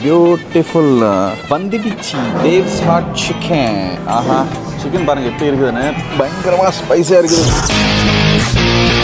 Beautiful வந்திடுச்சு Dave's hot chicken ஆஹா chicken பாருங்க எப்படி இருக்குதுன்னு பயங்கரமா ஸ்பைஸியா இருக்குது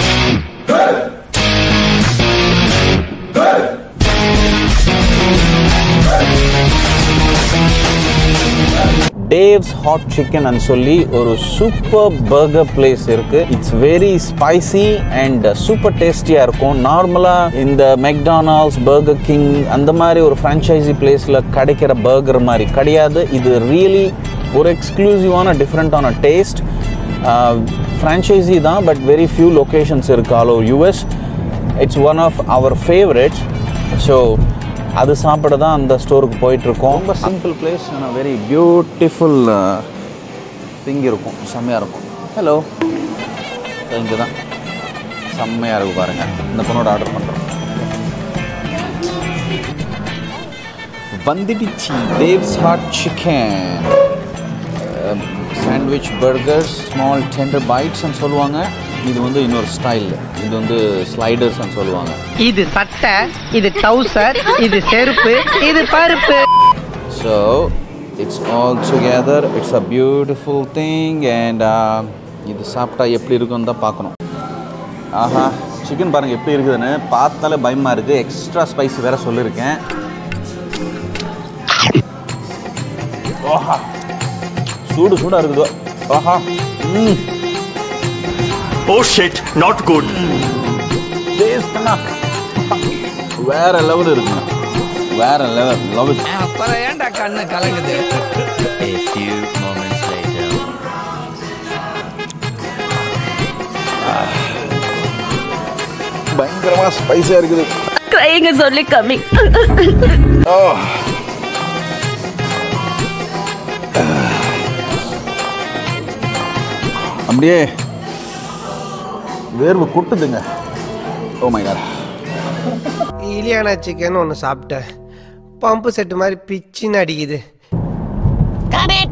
டேவ்ஸ் ஹாட் சிக்கன் சொல்லி ஒரு சூப்பர் பர்கர் பிளேஸ் இருக்கு it's very spicy and super டேஸ்டியா இருக்கும் நார்மலா இந்த மெக்டானல்ட்ஸ் பர்கர் கிங் அந்த மாதிரி ஒரு ஃப்ரான்ச்சைசி பிளேஸ்ல கிடைக்கிற பர்கர் மாதிரி கிடையாது இது ரியலி ஒரு எக்ஸ்க்ளூசிவான டிஃப்ரெண்ட்டான டேஸ்ட் ஃப்ரான்ச்சைசி தான் பட் வெரி ஃபியூ லொக்கேஷன்ஸ் இருக்கு all over US it's one of our favourites so அது சாப்பிட தான் அந்த ஸ்டோருக்கு போயிட்டுருக்கோம் ரொம்ப சிம்பிள் பிளேஸ் ஆனால் வெரி பியூட்டிஃபுல் திங் இருக்கும் செம்மையாக இருக்கும் ஹலோ இங்கே தான் செம்மையாக இருக்கும் பாருங்கள் இந்த பொண்ணோட ஆர்டர் பண்ணுறோம் வந்துடுச்சு Dave's hot chicken sandwich burgers small tender பைட்ஸ்ன்னு சொல்லுவாங்க இது வந்து இன்னொரு ஸ்டைல் இது வந்து ஸ்லைடர்ஸ்ன்னு சொல்லுவாங்க இது சட்டை இது டவுசர் இது செருப்பு இது பருப்பு So it's all together. It's a beautiful thing and uh, இது சாப்பிட்டா எப்படி இருக்குன்னு தான் பார்க்கணும் ஆஹா சிக்கன் பாருங்க எப்படி இருக்குதுன்னு பார்த்தாலே பயமா இருக்கு எக்ஸ்ட்ரா ஸ்பைசி வேற சொல்லியிருக்கேன் ஆஹா சூடு சூடா இருக்குது ஆஹா ம் Oh shit, not good. டேஸ்ட்னா வேற லெவல் இருக்குங்க வேற லெவல் லவ் இட் அப்புறம் ஏன்டா கண்ணு கலங்குது A few moments later. பயங்கரமா ஸ்பைசியா இருக்குது crying is only coming. அப்படியே வேர்வு கொட்டுதுங்க ஓ மை காட் இலியானா சிக்கன் ஒன்று சாப்பிட்டேன் பம்பு செட்டு மாதிரி பிச்சின்னு அடிக்குது Come in.